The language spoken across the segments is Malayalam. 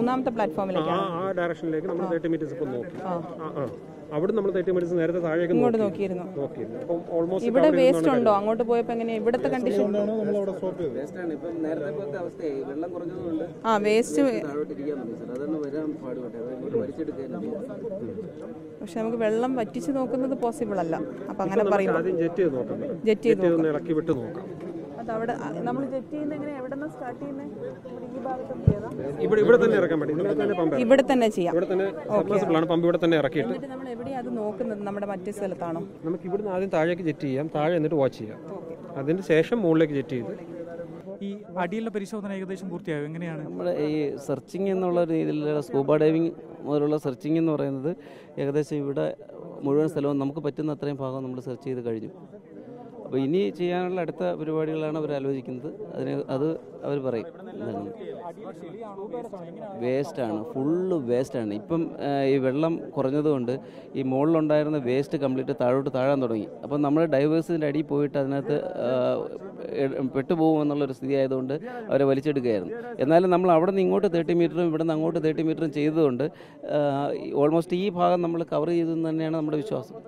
മൂന്നാമത്തെ ആ പ്ലാറ്റ്ഫോമിലേക്കാണ് ആ ഡയറക്ഷനിലേക്ക് നമ്മൾ തേർട്ടി മീറ്റേഴ്സ് ഇപ്പം നോക്കി ആ ആ അവിടെ നമ്മൾ തേർട്ടി മീറ്റേഴ്സ് നേരത്തെ താഴേക്ക് ഇങ്ങോട്ട് നോക്കി നോക്കിയിരുന്നു നോക്കിയിരുന്നു അപ്പം ഓൾമോസ്റ്റ് ഇവിടെ വേസ്റ്റ് ഉണ്ടോ അങ്ങോട്ട് പോയപ്പോ എങ്ങനെയാ ഇവിടുത്തെ കണ്ടീഷൻ വേസ്റ്റാണ് ഇപ്പം നേരത്തെ പോലത്തെ അവസ്ഥയായി വെള്ളം കുറഞ്ഞതുകൊണ്ട് ആ വേസ്റ്റ് താഴോട്ട് ഇരിക്കാൻ തുടങ്ങി സാർ അതൊന്ന് വരാൻ പാടുപെട്ടെ അത് ഇങ്ങോട്ട് വലിച്ചെടുക്കുകയല്ല പക്ഷെ നമുക്ക് വെള്ളം വറ്റിച്ച് നോക്കുന്നത് പോസിബിൾ അല്ല അപ്പൊ അങ്ങനെ പറയുമ്പോൾ ആദ്യം ജെറ്റ് ചെയ്ത് നോക്കാം ജെറ്റ് ചെയ്ത് ജെറ്റ് ചെയ്ത് ഇളക്കി വിട്ട് നോക്കാം അത് അവിടെ നമ്മൾ ജെറ്റ് ചെയ്യുന്ന എങ്ങനെ എവിടെ നിന്ന് സ്റ്റാർട്ട് ചെയ്യുന്നത് ഈ ഭാഗത്ത് ചെയ്താ ഇവിടെ ഇവിടെ തന്നെ ഇറക്കാൻ പറ്റും ഇവിടെ തന്നെ പമ്പ് ഇവിടെ തന്നെ ചെയ്യാം ഇവിടെ തന്നെ സബ്മേഴ്സിബിൾ ആണ് പമ്പ് ഇവിടെ തന്നെ ഇറക്കിയിട്ട് എന്നിട്ട് നമ്മൾ എവിടെയാ അത് നോക്കുന്നത് നമ്മുടെ മറ്റേ സ്ഥലത്താണോ നമുക്ക് ഇവിടുന്ന് ആദ്യം താഴേക്ക് ജെറ്റ് ചെയ്യാം താഴെ എന്നിട്ട് വാച്ച് ചെയ്യാം അതിന് ശേഷം മുകളിലേക്ക് ജെറ്റ് ചെയ്ത് ഈ അടിയിലെ പരിശോധന ഏകദേശം പൂർത്തിയാകും എങ്ങനെയാണ് നമ്മുടെ ഈ സെർച്ചിങ് എന്നുള്ള രീതിയിലുള്ള സ്കൂബ ഡൈവിംഗ് മുതലുള്ള സെർച്ചിങ് എന്ന് പറയുന്നത് ഏകദേശം ഇവിടെ മുഴുവൻ സ്ഥലവും നമുക്ക് പറ്റുന്ന അത്രയും ഭാഗം നമ്മൾ സെർച്ച് ചെയ്ത് കഴിഞ്ഞു അപ്പോൾ ഇനി ചെയ്യാനുള്ള അടുത്ത പരിപാടികളാണ് അവർ ആലോചിക്കുന്നത് അതിന് അത് അവർ പറയും എന്താണ് വേസ്റ്റാണ് ഫുള്ള് വേസ്റ്റാണ് ഇപ്പം ആ, ഈ വെള്ളം കുറഞ്ഞതുകൊണ്ട് ഈ മുകളിലുണ്ടായിരുന്ന വേസ്റ്റ് കംപ്ലീറ്റ് താഴോട്ട് താഴാൻ തുടങ്ങി അപ്പം നമ്മൾ ഡൈവേഴ്സിൻ്റെ അടിയിൽ പോയിട്ട് അതിനകത്ത് ആ, എ- പെട്ടുപോകും എന്നുള്ളൊരു സ്ഥിതി ആയതുകൊണ്ട് അവരെ വലിച്ചെടുക്കുകയായിരുന്നു എന്നാലും നമ്മൾ അവിടെ നിന്ന് ഇങ്ങോട്ട് തേർട്ടി മീറ്ററും ഇവിടെ നിന്ന് അങ്ങോട്ട് തേർട്ടി മീറ്ററും ചെയ്തതുകൊണ്ട് ഓൾമോസ്റ്റ് ഈ ഭാഗം നമ്മൾ കവർ ചെയ്തു എന്ന് തന്നെയാണ് നമ്മുടെ വിശ്വാസം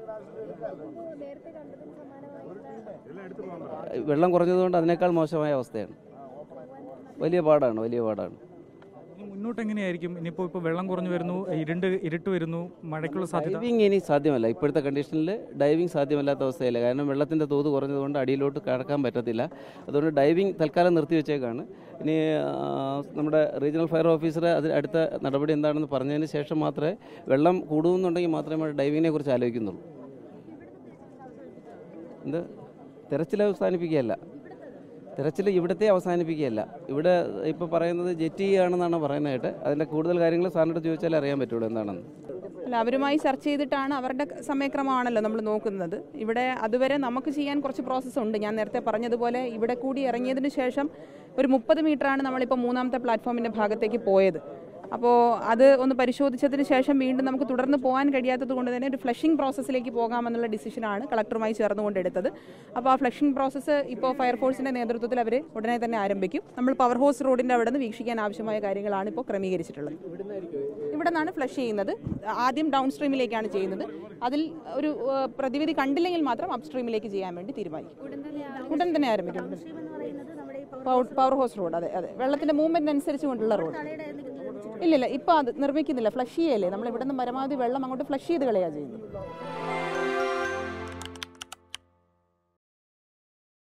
വെള്ളം കുറഞ്ഞതുകൊണ്ട് അതിനേക്കാൾ മോശമായ അവസ്ഥയാണ് വലിയ പാടാണ് വലിയ പാടാണ് ഇനി മുന്നോട്ട് എങ്ങനെയായിരിക്കും ഇനിയിപ്പോൾ ഇപ്പോൾ വെള്ളം കുറഞ്ഞു വരുന്നു ഇരുണ്ട് ഇരുട്ട് വരുന്നു മഴയ്ക്കുള്ള സാധ്യത ഡൈവിംഗ് ഇനി സാധ്യമല്ല ഇപ്പോഴത്തെ കണ്ടീഷനിൽ ഡൈവിംഗ് സാധ്യമല്ലാത്ത അവസ്ഥയില്ല കാരണം വെള്ളത്തിൻ്റെ തോത് കുറഞ്ഞതുകൊണ്ട് അടിയിലോട്ട് കടക്കാൻ പറ്റത്തില്ല അതുകൊണ്ട് ഡൈവിംഗ് തൽക്കാലം നിർത്തിവെച്ചേക്കാണ് ഇനി ആ, നമ്മുടെ റീജിയണൽ ഫയർ ഓഫീസർ അതിന് അടുത്ത നടപടി എന്താണെന്ന് പറഞ്ഞതിന് ശേഷം മാത്രമേ വെള്ളം കൂടുമെന്നുണ്ടെങ്കിൽ മാത്രമേ ഡൈവിങ്ങിനെ കുറിച്ച് ആലോചിക്കുന്നുള്ളൂ എന്ത് തെരച്ചിൽ അവസാനിപ്പിക്കുകയല്ല തെരച്ചിൽ ഇവിടത്തെ അവസാനിപ്പിക്കുകയല്ല ഇവിടെ ഇപ്പോൾ പറയുന്നത് ജെറ്റ് ചെയ്യുകയാണെന്നാണ് പറയുന്നത് കേട്ട് അതിൻ്റെ കൂടുതൽ കാര്യങ്ങൾ സാറിനോട് ചോദിച്ചാലേ അറിയാൻ പറ്റുള്ളൂ എന്താണെന്ന് അല്ല അവരുമായി ചർച്ച ചെയ്തിട്ടാണ് അവരുടെ സമയക്രമമാണല്ലോ നമ്മൾ നോക്കുന്നത് ഇവിടെ അതുവരെ നമുക്ക് ചെയ്യാൻ കുറച്ച് പ്രോസസ്സ് ഉണ്ട് ഞാൻ നേരത്തെ പറഞ്ഞതുപോലെ ഇവിടെ കൂടി ഇറങ്ങിയതിന് ശേഷം ഒരു മുപ്പത് മീറ്ററാണ് നമ്മളിപ്പോൾ മൂന്നാമത്തെ പ്ലാറ്റ്ഫോമിൻ്റെ ഭാഗത്തേക്ക് പോയത് അപ്പോൾ അത് ഒന്ന് പരിശോധിച്ചതിന് ശേഷം വീണ്ടും നമുക്ക് തുടർന്ന് പോകാൻ കഴിയാത്തത് കൊണ്ട് തന്നെ ഒരു ഫ്ലഷിംഗ് പ്രോസസ്സിലേക്ക് പോകാമെന്നുള്ള ഡിസിഷനാണ് കളക്ടറുമായി ചേർന്നുകൊണ്ട് എടുത്തത് അപ്പോൾ ആ ഫ്ലഷിംഗ് പ്രോസസ്സ് ഇപ്പോൾ ഫയർഫോഴ്സിൻ്റെ നേതൃത്വത്തിൽ അവർ ഉടനെ തന്നെ ആരംഭിക്കും നമ്മൾ പവർ ഹൗസ് റോഡിൻ്റെ അവിടെ നിന്ന് വീക്ഷിക്കാൻ ആവശ്യമായ കാര്യങ്ങളാണ് ഇപ്പോൾ ക്രമീകരിച്ചിട്ടുള്ളത് ഇവിടെ നിന്നാണ് ഫ്ലഷ് ചെയ്യുന്നത് ആദ്യം ഡൗൺ സ്ട്രീമിലേക്കാണ് ചെയ്യുന്നത് അതിൽ ഒരു ഏഹ്, പ്രതിവിധി കണ്ടില്ലെങ്കിൽ മാത്രം അപ് സ്ട്രീമിലേക്ക് ചെയ്യാൻ വേണ്ടി തീരുമാനിക്കും ഉടൻ തന്നെ ആരംഭിക്കും ഉടൻ. പവർ- പവർ ഹൗസ് റോഡ് അതെ അതെ വെള്ളത്തിന്റെ മൂവ്മെന്റ് അനുസരിച്ച് കൊണ്ടുള്ള റോഡ് ഇല്ലില്ല ഇപ്പൊ അത് നിർമ്മിക്കുന്നില്ല ഫ്ലഷ് ചെയ്യല്ലേ നമ്മൾ ഇവിടെ നിന്ന് പരമാവധി വെള്ളം അങ്ങോട്ട് ഫ്ലഷ് ചെയ്ത് കളയാ ചെയ്യുന്നത്